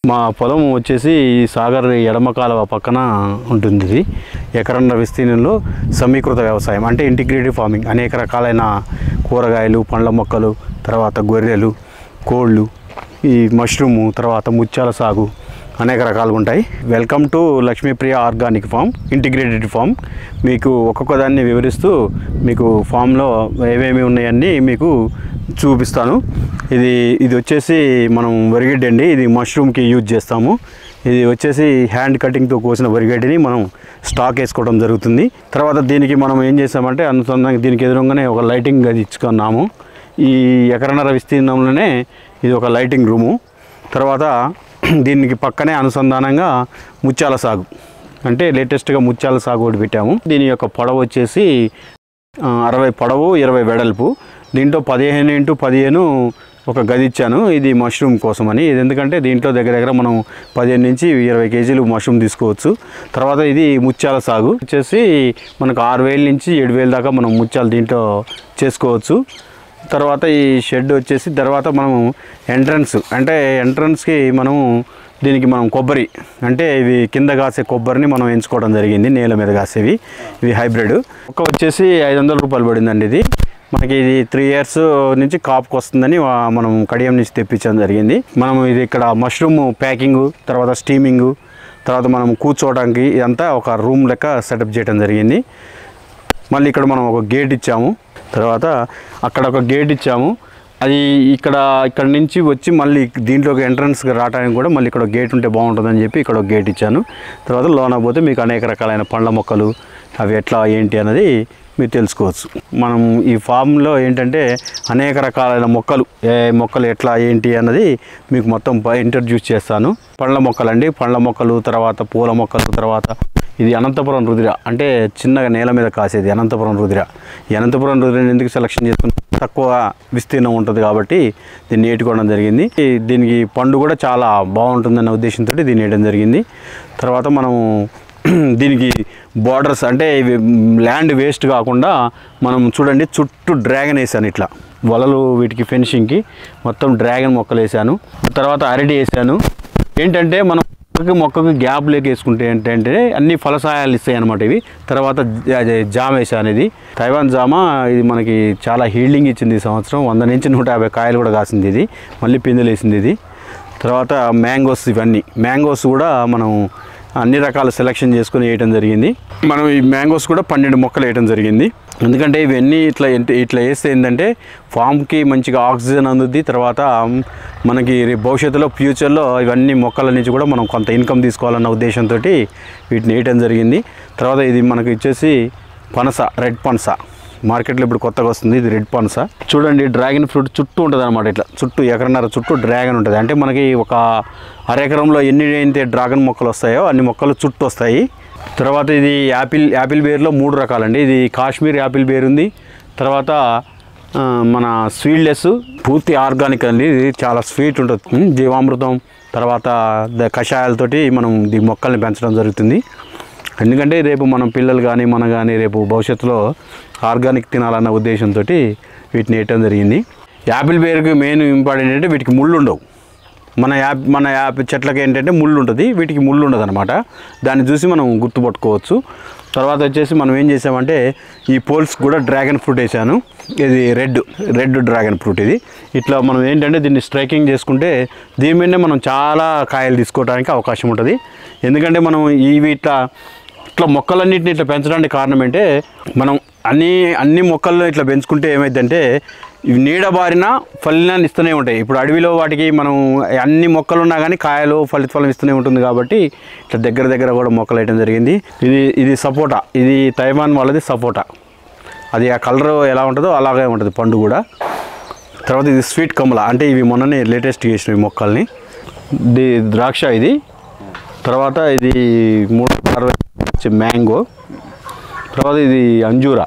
మా పొలం వచ్చేసి ఈ సాగర్ ఎడమ కాలువ పక్కన ఉంటుంది ఇది ఎకరన్నర విస్తీర్ణంలో సమీకృత వ్యవసాయం అంటే ఇంటిగ్రేటివ్ ఫార్మింగ్ అనేక రకాలైన కూరగాయలు పండ్ల మొక్కలు తర్వాత గొర్రెలు కోళ్ళు ఈ మష్రూము తర్వాత ముత్యాల సాగు అనేక రకాలుగా ఉంటాయి welcome to Lakshmipriya organic farm integrated farm మీకు ఒక్కొక్క దాన్ని వివరిస్తూ మీకు ఫామ్లో ఏమేమి ఉన్నాయన్నీ మీకు చూపిస్తాను ఇది ఇది వచ్చేసి మనం వరిగడ్డి అండి ఇది మష్రూమ్కి యూజ్ చేస్తాము ఇది వచ్చేసి హ్యాండ్ కటింగ్తో కోసిన వరిగడ్డిని మనం స్టాక్ వేసుకోవడం జరుగుతుంది తర్వాత దీనికి మనం ఏం చేసామంటే అనుసంధానం దీనికి ఎదురుగానే ఒక లైటింగ్ అది ఇచ్చుకున్నాము ఈ ఎకరన్నర విస్తీర్ణంలోనే ఇది ఒక లైటింగ్ రూము తర్వాత దీనికి పక్కనే అనుసంధానంగా ముత్యాల సాగు అంటే లేటెస్ట్గా ముత్యాల సాగు ఒకటి పెట్టాము దీని యొక్క పొడవు వచ్చేసి ఆ, అరవై పొడవు ఇరవై వెడల్పు దీంట్లో పదిహేను ఇంటూ పదిహేను ఒక గది ఇచ్చాను ఇది మష్రూమ్ కోసం అని ఇది ఎందుకంటే దీంట్లో దగ్గర దగ్గర మనం పదిహేను నుంచి ఇరవై కేజీలు మష్రూమ్ తీసుకోవచ్చు తర్వాత ఇది ముత్యాల సాగు వచ్చేసి మనకు ఆరు వేల నుంచి ఏడు వేల దాకా మనం ముత్యాలు దీంట్లో చేసుకోవచ్చు తర్వాత ఈ షెడ్ వచ్చేసి తర్వాత మనం ఎంట్రన్స్ అంటే ఎంట్రన్స్కి మనము దీనికి మనం కొబ్బరి అంటే ఇవి కింద కాసే కొబ్బరిని మనం ఎంచుకోవడం జరిగింది నేల మీద కాసేవి ఇవి హైబ్రిడ్ ఒక వచ్చేసి ఐదు వందల రూపాయలు పడిందండి ఇది మనకి ఇది త్రీ ఇయర్స్ నుంచి కాపుకి వస్తుందని వా- మనం కడియం నుంచి తెప్పించడం జరిగింది మనం ఇది ఇక్కడ మష్రూమ్ ప్యాకింగ్ తర్వాత స్టీమింగ్ తర్వాత మనం కూర్చోవడానికి ఇదంతా ఒక రూమ్ లెక్క సెటప్ చేయడం జరిగింది మళ్ళీ ఇక్కడ మనం ఒక గేట్ ఇచ్చాము తర్వాత అక్కడ ఒక గేట్ ఇచ్చాము అది ఇక్కడ ఇక్కడ నుంచి వచ్చి మళ్ళీ దీంట్లోకి ఎంట్రన్స్కి రావడానికి కూడా మళ్ళీ ఇక్కడ ఒక గేట్ ఉంటే బాగుంటుందని చెప్పి ఇక్కడ ఒక గేట్ ఇచ్చాను తర్వాత లోన పోతే మీకు అనేక రకాలైన పండ్ల మొక్కలు అవి ఎట్లా ఏంటి అన్నది మీరు తెలుసుకోవచ్చు మనం ఈ ఫామ్లో ఏంటంటే అనేక రకాలైన మొక్కలు ఏ మొక్కలు ఎట్లా ఏంటి అన్నది మీకు మొత్తం ఇంట్రడ్యూస్ చేస్తాను పండ్ల మొక్కలండి పండ్ల మొక్కలు తర్వాత పూల మొక్కలు తర్వాత ఇది అనంతపురం రుద్ర అంటే చిన్నగా నేల మీద కాసేది అనంతపురం రుద్ర ఈ అనంతపురం రుద్రని ఎందుకు సెలక్షన్ చేసుకుని తక్కువ విస్తీర్ణం ఉంటుంది కాబట్టి దీన్ని ఏటుకోవడం జరిగింది ఈ దీనికి పండు కూడా చాలా బాగుంటుందన్న ఉద్దేశంతో దీన్ని వేయడం జరిగింది తర్వాత మనం దీనికి బార్డర్స్ అంటే ఇవి ల్యాండ్ వేస్ట్ కాకుండా మనం చూడండి చుట్టూ డ్రాగన్ వేసాను ఇట్లా వలలు వీటికి ఫినిషింగ్కి మొత్తం డ్రాగన్ మొక్కలు వేసాను తర్వాత అరటి వేసాను ఏంటంటే మనం మొక్కకి మొక్కకి గ్యాప్ లేక వేసుకుంటే ఏంటంటే అన్ని ఫలసాయాలు ఇస్తాయి అనమాట ఇవి తర్వాత జ- అది జామ వేసాను ఇది తైవాన్ జామ ఇది మనకి చాలా హీల్డింగ్ ఇచ్చింది ఈ సంవత్సరం వంద నుంచి నూట యాభై కాయలు కూడా కాసింది ఇది మళ్ళీ పిందెలు వేసింది ఇది తర్వాత మ్యాంగోస్ ఇవన్నీ మ్యాంగోస్ కూడా మనం అన్ని రకాల సెలెక్షన్ చేసుకుని వేయటం జరిగింది మనం ఈ మ్యాంగోస్ కూడా పన్నెండు మొక్కలు వేయటం జరిగింది ఎందుకంటే ఇవన్నీ ఇట్లా ఎంత- ఇట్లా వేస్తే ఏంటంటే ఫామ్కి మంచిగా ఆక్సిజన్ అందుద్ది తర్వాత మనకి రేపు భవిష్యత్తులో ఫ్యూచర్లో ఇవన్నీ మొక్కల నుంచి కూడా మనం కొంత ఇన్కమ్ తీసుకోవాలన్న ఉద్దేశంతో వీటిని వేయటం జరిగింది తర్వాత ఇది మనకి వచ్చేసి పనస రెడ్ పనస మార్కెట్లో ఇప్పుడు కొత్తగా వస్తుంది ఇది రెడ్ పనస చూడండి డ్రాగన్ ఫ్రూట్ చుట్టూ ఉంటుంది అనమాట ఇట్లా చుట్టూ ఎకరన్నర చుట్టూ డ్రాగన్ ఉంటుంది అంటే మనకి ఒక అరెకరంలో ఎన్ని అయితే డ్రాగన్ మొక్కలు వస్తాయో అన్ని మొక్కలు చుట్టూ వస్తాయి తర్వాత ఇది యాపిల్ యాపిల్ బేర్లో మూడు రకాలండి ఇది కాశ్మీర్ యాపిల్ బేర్ ఉంది తర్వాత ఆ, మన స్వీట్లెస్ పూర్తి ఆర్గానిక్ అండి ఇది చాలా స్వీట్ ఉంటుంది ఉమ్, జీవామృతం తర్వాత ద- కషాయాలతోటి మనం ఈ మొక్కల్ని పెంచడం జరుగుతుంది ఎందుకంటే రేపు మనం పిల్లలు కానీ మన కానీ రేపు భవిష్యత్తులో ఆర్గానిక్ తినాలన్న ఉద్దేశంతో వీటిని వేయటం జరిగింది యాపిల్ బేర్కి మెయిన్ ఇంపార్టెంట్ ఏంటంటే వీటికి ముళ్ళు ఉండవు మన యాప్ మన యాప్ చెట్లకి ఏంటంటే ముళ్ళు ఉంటుంది వీటికి ముళ్ళు ఉండదు అనమాట దాన్ని చూసి మనం గుర్తుపట్టుకోవచ్చు తర్వాత వచ్చేసి మనం ఏం చేసామంటే ఈ పోల్స్ కూడా డ్రాగన్ ఫ్రూట్ వేసాను ఇది రెడ్ రెడ్ డ్రాగన్ ఫ్రూట్ ఇది ఇట్లా మనం ఏంటంటే దీన్ని స్ట్రైకింగ్ చేసుకుంటే దీని మీదనే మనం చాలా కాయలు తీసుకోవడానికి అవకాశం ఉంటుంది ఎందుకంటే మనం ఇవి ఇట్లా ఇట్లా మొక్కలన్నింటిని ఇట్లా పెంచడానికి కారణం ఏంటంటే మనం అన్ని అన్ని మొక్కలను ఇట్లా పెంచుకుంటే ఏమైందంటే ఇవి నీడ బారిన ఫలితాన్ని ఇస్తూనే ఉంటాయి ఇప్పుడు అడవిలో వాటికి మనం అన్ని మొక్కలు ఉన్నా కానీ కాయలు ఫలిత ఫలం ఇస్తూనే ఉంటుంది కాబట్టి ఇట్లా దగ్గర దగ్గర కూడా మొక్కలు వేయడం జరిగింది ఇది ఇది సపోటా ఇది తైవాన్ వాళ్ళది సపోటా అది ఆ కలర్ ఎలా ఉంటుందో అలాగే ఉంటుంది పండు కూడా తర్వాత ఇది స్వీట్ కమల అంటే ఇవి మొన్ననే లేటెస్ట్ చేసిన ఈ మొక్కల్ని ఇది ద్రాక్ష ఇది తర్వాత ఇది మూడు అరవై వచ్చే మ్యాంగో తర్వాత ఇది అంజూరా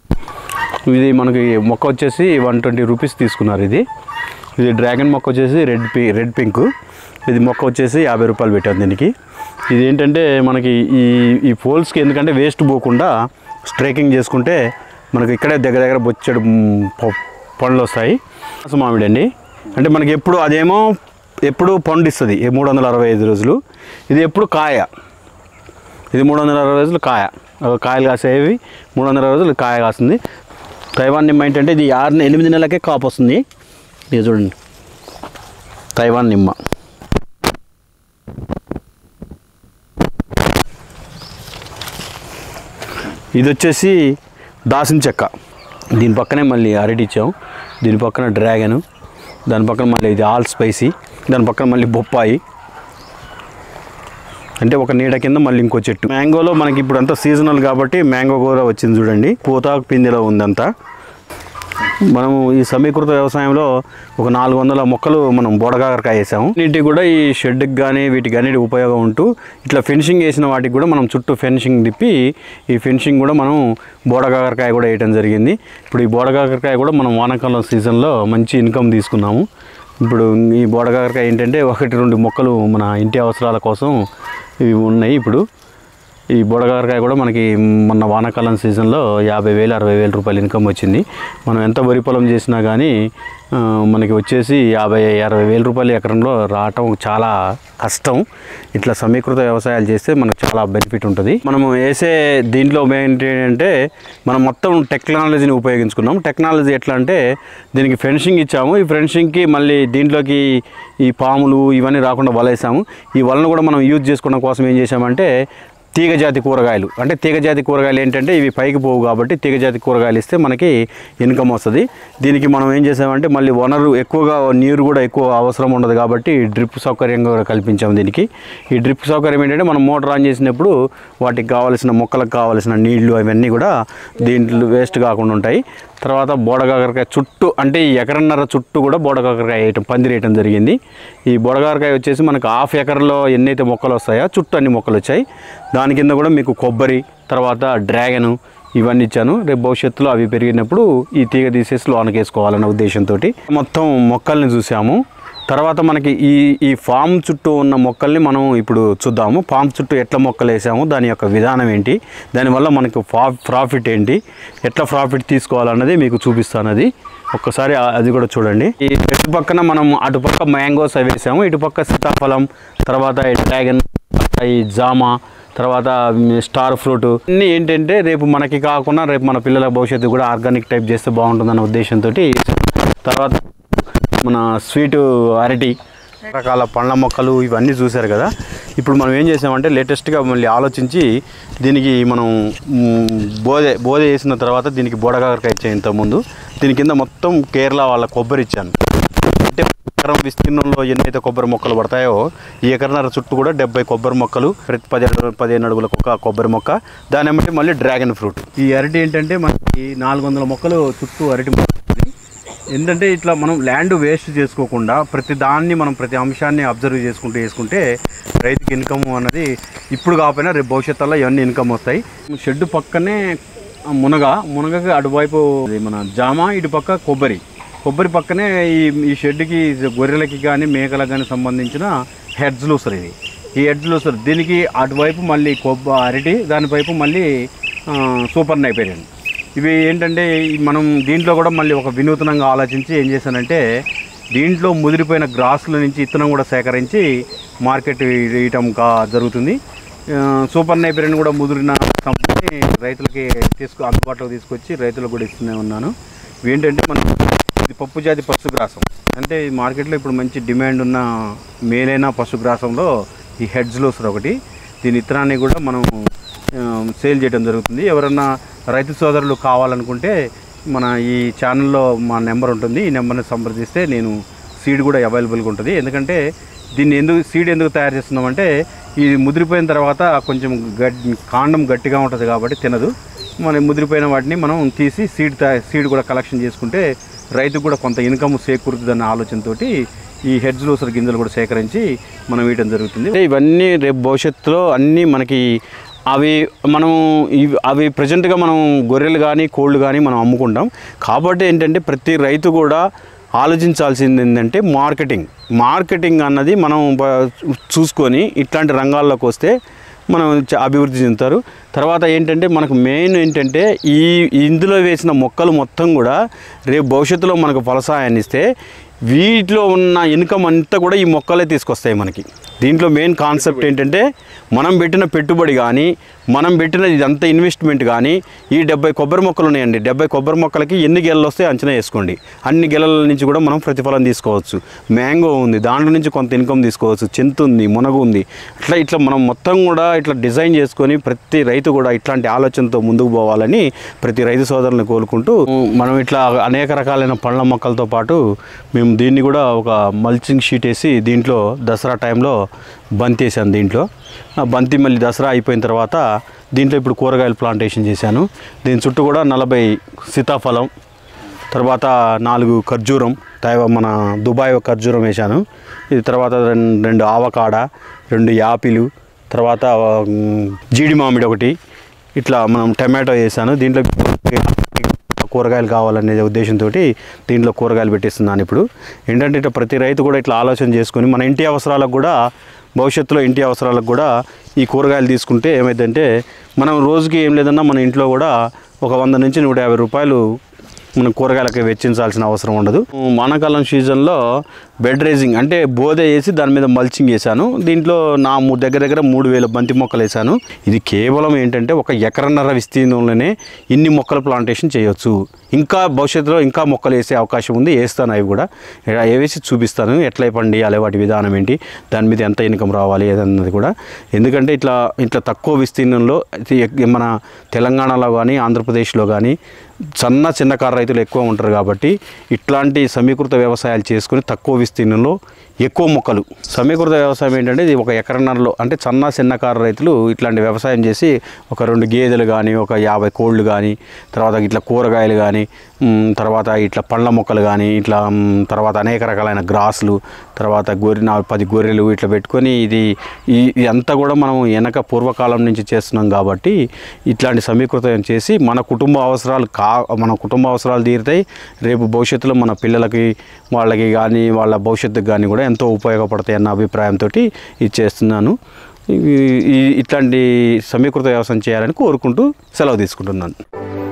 ఇది మనకి మొక్క వచ్చేసి వన్ ట్వంటీ రూపీస్ తీసుకున్నారు ఇది ఇది డ్రాగన్ మొక్క వచ్చేసి రెడ్ పి రెడ్ పింక్ ఇది మొక్క వచ్చేసి యాభై రూపాయలు పెట్టాను దీనికి ఇది ఏంటంటే మనకి ఈ ఈ పోల్స్కి ఎందుకంటే వేస్ట్ పోకుండా స్ట్రైకింగ్ చేసుకుంటే మనకి ఇక్కడే దగ్గర దగ్గర బొచ్చడు మ్, ప- పండ్లు వస్తాయి పనస మామిడి అండి అంటే మనకి ఎప్పుడు అదేమో ఎప్పుడు పండు ఇస్తుంది మూడు వందల అరవై ఐదు రోజులు ఇది ఎప్పుడు కాయ ఇది మూడు వందల అరవై రోజులు కాయ ఒక కాయలు కాసేవి మూడు వందల అరవై రోజులు కాయ కాస్తుంది తైవాన్ నిమ్మ ఏంటంటే ఇది ఆరు ఎనిమిది నెలలకే కాపు వస్తుంది ఇది చూడండి తైవాన్ నిమ్మ ఇది వచ్చేసి దాసిన చెక్క దీని పక్కనే మళ్ళీ అరటి ఇచ్చాం దీని పక్కన డ్రాగన్ దాని పక్కన మళ్ళీ ఇది ఆల్ స్పైసీ దాని పక్కన మళ్ళీ బొప్పాయి అంటే ఒక నీడ కింద మళ్ళీ ఇంకో చెట్టు మ్యాంగోలో మనకి ఇప్పుడు అంతా సీజనల్ కాబట్టి మ్యాంగో కూర వచ్చింది చూడండి పూత పిందెలో ఉందంతా మనము ఈ సమీకృత వ్యవసాయంలో ఒక నాలుగు వందల మొక్కలు మనం బోడకాకరకాయ వేసాము వీటికి కూడా ఈ షెడ్కి కానీ వీటికి అన్నిటి ఉపయోగం ఉంటూ ఇట్లా ఫెన్సింగ్ వేసిన వాటికి కూడా మనం చుట్టూ ఫెన్సింగ్ తిప్పి ఈ ఫెన్సింగ్ కూడా మనం బోడకాకరకాయ కూడా వేయడం జరిగింది ఇప్పుడు ఈ బోడకాకరకాయ కూడా మనం వానాకాలం సీజన్లో మంచి ఇన్కమ్ తీసుకున్నాము ఇప్పుడు ఈ బోడకాకరకాయ ఏంటంటే ఒకటి రెండు మొక్కలు మన ఇంటి అవసరాల కోసం ఇవి ఉన్నాయి ఇప్పుడు ఈ బుడగారకాయ కూడా మనకి మొన్న వానాకాలం సీజన్లో యాభై వేలు అరవై వేల రూపాయలు ఇన్కమ్ వచ్చింది మనం ఎంత వరి పొలం చేసినా కానీ ఆ, మనకి వచ్చేసి యాభై అరవై వేల రూపాయలు ఎకరంలో రావటం చాలా కష్టం ఇట్లా సమీకృత వ్యవసాయాలు చేస్తే మనకు చాలా బెనిఫిట్ ఉంటుంది మనము వేసే దీంట్లో ఏంటి అంటే మనం మొత్తం టెక్నాలజీని ఉపయోగించుకున్నాం టెక్నాలజీ ఎట్లా అంటే దీనికి ఫెన్సింగ్ ఇచ్చాము ఈ ఫెన్సింగ్కి మళ్ళీ దీంట్లోకి ఈ పాములు ఇవన్నీ రాకుండా వలేసాము ఈ వలను కూడా మనం యూజ్ చేసుకోవడం కోసం ఏం చేసామంటే తీగ జాతి కూరగాయలు అంటే తీగ జాతి కూరగాయలు ఏంటంటే ఇవి పైకి పోవు కాబట్టి తీగ జాతి కూరగాయలు ఇస్తే మనకి ఇన్కమ్ వస్తుంది దీనికి మనం ఏం చేసామంటే మళ్ళీ వనరు ఎక్కువగా నీరు కూడా ఎక్కువ అవసరం ఉండదు కాబట్టి డ్రిప్ సౌకర్యం కూడా కల్పించాము దీనికి ఈ డ్రిప్ సౌకర్యం ఏంటంటే మనం మోటార్ ఆన్ చేసినప్పుడు వాటికి కావాల్సిన మొక్కలకు కావాల్సిన నీళ్లు అవన్నీ కూడా దీంట్లో వేస్ట్ కాకుండా ఉంటాయి తర్వాత బోడకాకరకాయ చుట్టూ అంటే ఈ ఎకరన్నర చుట్టూ కూడా బోడకాకరకాయ వేయటం పందిరి వేయటం జరిగింది ఈ బోడకాకరకాయ వచ్చేసి మనకు హాఫ్ ఎకర్లో ఎన్నైతే మొక్కలు వస్తాయో చుట్టూ అన్ని మొక్కలు వచ్చాయి దాని కింద కూడా మీకు కొబ్బరి తర్వాత డ్రాగను ఇవన్నీ ఇచ్చాను రేపు భవిష్యత్తులో అవి పెరిగినప్పుడు ఈ తీగ తీసేసి లోనకి వేసుకోవాలన్న ఉద్దేశంతో మొత్తం మొక్కల్ని చూసాము తర్వాత మనకి ఈ ఈ ఫామ్ చుట్టూ ఉన్న మొక్కల్ని మనం ఇప్పుడు చూద్దాము ఫామ్ చుట్టూ ఎట్లా మొక్కలు వేసాము దాని యొక్క విధానం ఏంటి దానివల్ల మనకు ఫా ప్రాఫిట్ ఏంటి ఎట్లా ప్రాఫిట్ తీసుకోవాలన్నది మీకు చూపిస్తాను అది ఒక్కసారి ఆ- అది కూడా చూడండి ఈ చెట్టు పక్కన మనం అటుపక్క మ్యాంగోస్ అవి వేసాము ఇటుపక్క సీతాఫలం తర్వాత ఈ డ్రాగన్ ఈ జామ తర్వాత స్టార్ ఫ్రూట్ అన్నీ ఏంటంటే రేపు మనకి కాకుండా రేపు మన పిల్లల భవిష్యత్తు కూడా ఆర్గానిక్ టైప్ చేస్తే బాగుంటుందన్న ఉద్దేశంతో తర్వాత మన స్వీటు అరటి రకాల పండ్ల మొక్కలు ఇవన్నీ చూశారు కదా ఇప్పుడు మనం ఏం చేసామంటే లేటెస్ట్గా మళ్ళీ ఆలోచించి దీనికి మనం మ్, బోధె బోధె వేసిన తర్వాత దీనికి బోడకాకరకాయ ఇచ్చాను ఇంతకుముందు దీని కింద మొత్తం కేరళ వాళ్ళ కొబ్బరి ఇచ్చాను అంటే ఎకరం విస్తీర్ణంలో ఎన్నైతే కొబ్బరి మొక్కలు పడతాయో ఈ ఎకరన్నర చుట్టూ కూడా డెబ్బై కొబ్బరి మొక్కలు ప్రతి పదిహేడు పదిహేను అడుగులకు ఒక కొబ్బరి మొక్క దాని ఏమంటే మళ్ళీ డ్రాగన్ ఫ్రూట్ ఈ అరటి ఏంటంటే మనకి నాలుగు వందల మొక్కలు చుట్టూ అరటి మొక్కలు ఉన్నాయి. ఏంటంటే ఇట్లా మనం ల్యాండ్ వేస్ట్ చేసుకోకుండా ప్రతి దాన్ని మనం ప్రతి అంశాన్ని అబ్జర్వ్ చేసుకుంటూ వేసుకుంటే రైతుకి ఇన్కమ్ అన్నది ఇప్పుడు కాకపోయినా రేపు భవిష్యత్తులో ఇవన్నీ ఇన్కమ్ వస్తాయి షెడ్ పక్కనే ఆ మునగ మునగకి అటువైపు ఇది మన జామ ఇటు పక్క కొబ్బరి కొబ్బరి పక్కనే ఈ ఈ షెడ్కి గొర్రెలకి కానీ మేకలకు కానీ సంబంధించిన హెడ్స్ లూసర్ ఇది ఈ హెడ్స్ లూసర్ దీనికి అటువైపు మళ్ళీ కొబ్బ అరటి దానివైపు మళ్ళీ ఆ, సూపర్ నైపేరియన్ ఇవి ఏంటంటే ఈ మనం దీంట్లో కూడా మళ్ళీ ఒక వినూతనంగా ఆలోచించి ఏం చేశానంటే దీంట్లో ముదిరిపోయిన గ్రాసుల నుంచి ఇత్తనం కూడా సేకరించి మార్కెట్ వేయటం కా జరుగుతుంది ఆ, సూపర్ నైపేరియన్ కూడా ముదిరిన కంపెనీ రైతులకి తీసుకు అందుబాటులోకి తీసుకొచ్చి రైతులకు కూడా ఇస్తూనే ఉన్నాను ఇవి ఏంటంటే మనం ఇది పప్పు జాతి పశుగ్రాసం అంటే ఈ మార్కెట్లో ఇప్పుడు మంచి డిమాండ్ ఉన్న మేలైన పశుగ్రాసంలో ఈ హెడ్స్ లోసర్ ఒకటి దీని ఇత్తనాన్ని కూడా మనం ఆ, సేల్ చేయడం జరుగుతుంది ఎవరన్నా రైతు సోదరులు కావాలనుకుంటే మన ఈ ఛానల్లో మా నెంబర్ ఉంటుంది ఈ నెంబర్ని సంప్రదిస్తే నేను సీడ్ కూడా అవైలబుల్గా ఉంటుంది ఎందుకంటే దీన్ని ఎందుకు సీడ్ ఎందుకు తయారు చేస్తున్నామంటే ఇది ముదిరిపోయిన తర్వాత కొంచెం గడ్ కాండం గట్టిగా ఉంటుంది కాబట్టి తినదు మన ముదిరిపోయిన వాటిని మనం తీసి సీడ్ తయా- సీడ్ కూడా కలెక్షన్ చేసుకుంటే రైతుకు కూడా కొంత ఇన్కమ్ సేకూరుతుందన్న ఆలోచనతోటి ఈ హెడ్స్ లూసర్ గింజలు కూడా సేకరించి మనం వేయడం జరుగుతుంది అంటే ఇవన్నీ రేపు భవిష్యత్తులో అన్నీ మనకి అవి మనం ఇవి అవి ప్రజెంట్గా మనం గొర్రెలు కానీ కోళ్ళు కానీ మనం అమ్ముకుంటాం కాబట్టి ఏంటంటే ప్రతి రైతు కూడా ఆలోచించాల్సింది ఏంటంటే మార్కెటింగ్ మార్కెటింగ్ అన్నది మనం బ- చూసుకొని ఇట్లాంటి రంగాల్లోకి వస్తే మనం చ- అభివృద్ధి చెందుతారు తర్వాత ఏంటంటే మనకు మెయిన్ ఏంటంటే ఈ ఇందులో వేసిన మొక్కలు మొత్తం కూడా రేపు భవిష్యత్తులో మనకు ఫలసాయాన్ని ఇస్తే వీటిలో ఉన్న ఇన్కమ్ అంతా కూడా ఈ మొక్కలే తీసుకొస్తాయి మనకి దీంట్లో మెయిన్ కాన్సెప్ట్ ఏంటంటే మనం పెట్టిన పెట్టుబడి కానీ మనం పెట్టిన ఇదంతా ఇన్వెస్ట్మెంట్ కానీ ఈ డెబ్బై కొబ్బరి మొక్కలు ఉన్నాయండి డెబ్బై కొబ్బరి మొక్కలకి ఎన్ని గెలలు వస్తే అంచనా వేసుకోండి అన్ని గెలల నుంచి కూడా మనం ప్రతిఫలం తీసుకోవచ్చు మ్యాంగో ఉంది దాంట్లో నుంచి కొంత ఇన్కమ్ తీసుకోవచ్చు చింత ఉంది మునగ ఉంది అట్లా ఇట్లా మనం మొత్తం కూడా ఇట్లా డిజైన్ చేసుకొని ప్రతి రైతు కూడా ఇట్లాంటి ఆలోచనతో ముందుకు పోవాలని ప్రతి రైతు సోదరులను కోరుకుంటూ మనం ఇట్లా అనేక రకాలైన పండ్ల మొక్కలతో పాటు మేము దీన్ని కూడా ఒక మల్చింగ్ షీట్ వేసి దీంట్లో దసరా టైంలో బంతి వేసాను దీంట్లో ఆ బంతి మళ్ళీ దసరా అయిపోయిన తర్వాత దీంట్లో ఇప్పుడు కూరగాయలు ప్లాంటేషన్ చేశాను దీని చుట్టూ కూడా నలభై సీతాఫలం తర్వాత నాలుగు ఖర్జూరం తైవ మన దుబాయ్ ఒక ఖర్జూరం వేశాను ఇది తర్వాత రెండు రెండు ఆవకాడ రెండు యాపిలు తర్వాత ఉమ్, జీడి మామిడి ఒకటి ఇట్లా మనం టమాటో వేసాను దీంట్లో కూరగాయలు కావాలనే ఉద్దేశంతో దీంట్లో కూరగాయలు పెట్టిస్తున్నాను ఇప్పుడు ఏంటంటే ఇట్లా ప్రతి రైతు కూడా ఇట్లా ఆలోచన చేసుకొని మన ఇంటి అవసరాలకు కూడా భవిష్యత్తులో ఇంటి అవసరాలకు కూడా ఈ కూరగాయలు తీసుకుంటే ఏమైందంటే మనం రోజుకి ఏం లేదన్నా మన ఇంట్లో కూడా ఒక వంద నుంచి నూట యాభై రూపాయలు మనం కూరగాయలకి వెచ్చించాల్సిన అవసరం ఉండదు వానాకాలం సీజన్లో బెడ్ రైజింగ్ అంటే బోధ వేసి దాని మీద మల్చింగ్ వేసాను దీంట్లో నా ము- దగ్గర దగ్గర మూడు వేల బంతి మొక్కలు వేసాను ఇది కేవలం ఏంటంటే ఒక ఎకరన్నర విస్తీర్ణంలోనే ఇన్ని మొక్కల ప్లాంటేషన్ చేయొచ్చు ఇంకా భవిష్యత్తులో ఇంకా మొక్కలు వేసే అవకాశం ఉంది వేస్తాను అవి కూడా ఇలా వేసి చూపిస్తాను ఎట్లా పండియాలి వాటి విధానం ఏంటి దాని మీద ఎంత ఇన్కమ్ రావాలి ఏదన్నది కూడా ఎందుకంటే ఇట్లా ఇట్లా తక్కువ విస్తీర్ణంలో ఇది ఎక్- మన తెలంగాణలో కానీ ఆంధ్రప్రదేశ్లో కానీ సన్న చిన్నకారు రైతులు ఎక్కువ ఉంటారు కాబట్టి ఇట్లాంటి సమీకృత వ్యవసాయాలు చేసుకుని తక్కువ విస్తీర్ణంలో ఎక్కువ మొక్కలు సమీకృత వ్యవసాయం ఏంటంటే ఇది ఒక ఎకరన్నరలో అంటే సన్న చిన్నకారు రైతులు ఇట్లాంటి వ్యవసాయం చేసి ఒక రెండు గేదెలు కానీ ఒక యాభై కోళ్ళు కానీ తర్వాత ఇట్లా కూరగాయలు కానీ మ్, తర్వాత ఇట్లా పండ్ల మొక్కలు కానీ ఇట్లా మ్, తర్వాత అనేక రకాలైన గ్రాసులు తర్వాత గొర్రె నా పది గొర్రెలు ఇట్లా పెట్టుకొని ఇది ఈ ఇదంతా కూడా మనం వెనక పూర్వకాలం నుంచి చేస్తున్నాం కాబట్టి ఇట్లాంటి సమీకృతం చేసి మన కుటుంబ అవసరాలు కా మన కుటుంబ అవసరాలు తీరుతాయి రేపు భవిష్యత్తులో మన పిల్లలకి వాళ్ళకి కానీ వాళ్ళ భవిష్యత్తుకి కానీ కూడా ఎంతో ఉపయోగపడతాయి అన్న అభిప్రాయంతో ఇది చేస్తున్నాను ఈ- ఈ ఇట్లాంటి సమీకృత వ్యవసాయం చేయాలని కోరుకుంటూ సెలవు తీసుకుంటున్నాను